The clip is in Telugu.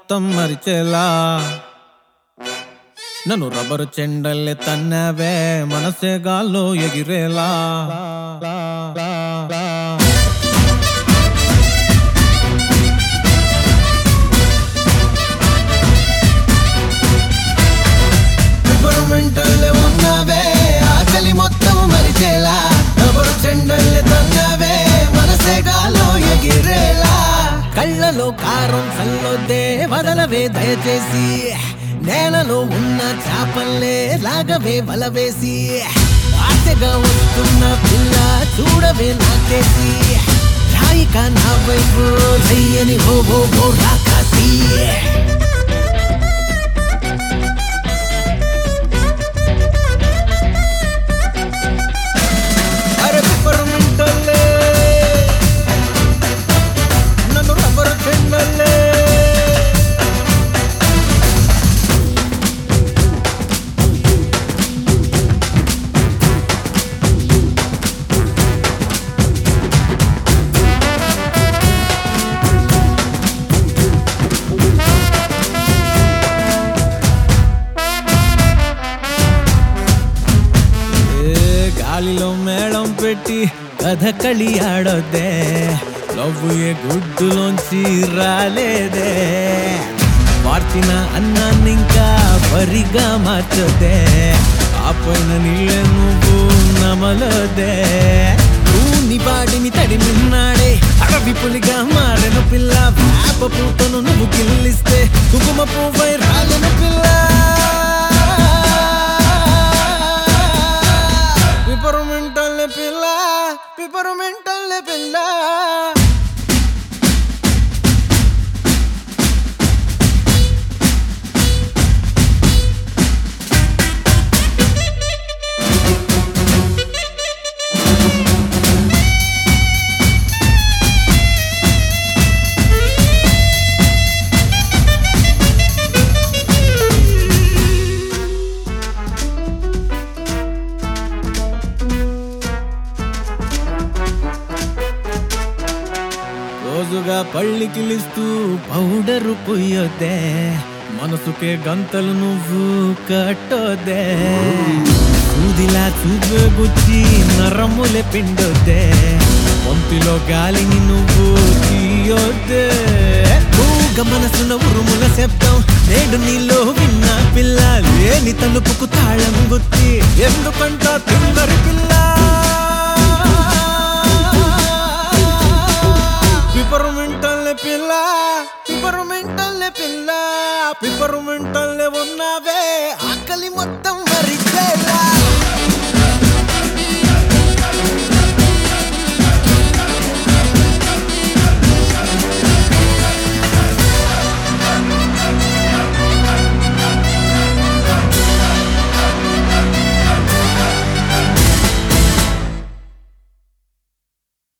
మొత్తం మరిచేలా నన్ను రబ్బరు చెండల్లే తన్నవే మనసే గాల్లో ఎగిరేలా మెంటల్ ఉన్నవే ఆకలి మొత్తం మరిచేలా ఎవరు చెండల్ని తన్నవే మనసే గాలో ఎగిరేలా కళ్ళలో కారం చల్లొద్దే వదలవే దయచేసి నేలలో ఉన్న చేపల్లే లాగవే వలవేసి ఆశగా వస్తున్న పిల్ల చూడవే నాకేసి రాయిక నా వైపు చెయ్యని హో హో హో రాకాసి అరే పిప్పరు మింటల్లే నన్ను రబ్బరు చెండల్లే ఏ గాలిలో మేళం పెట్టి కథకళి ఆడొద్దే లవ్ ఏ గుడ్డులోంచి రాలేదే మార్చిన అన్నాన్నింకా వరిగా మార్చొద్దే ఆ పైన నీళ్ళే నువ్వు నమలొద్దే నీ వాడిని తడిమిన్నాడే అడవి పులిగా మారెన పిల్ల వేప పూతను నువ్వు గిల్లిస్తే కుంకుమ పువ్వై రాలిన పిల్ల పిపరుమెంటల్ పిల్ల పిపరుమెంటల్ పిల్ల రోజుగా పళ్ళికిలిస్తూ పౌడరు పొయ్యొద్దే మనసుకే గంతలు నువ్వు కట్టొద్దే సూదిలా చూపే గుచ్చి నరములే పిండొద్దే వంతిలో గాలిని నువ్వు తీయొద్దే మూగ మనసున ఉరుముల శబ్దం నేడు నీలో విన్న పిల్ల లేని తలుపుకు తాళం గుత్తి ఎందుకంట తిందరి పిల్ల పిపరుమెంటల్ పిల్ల పిపరుమెంటల్ పిల్ల పిపరుమెంటల్ ఉన్నవే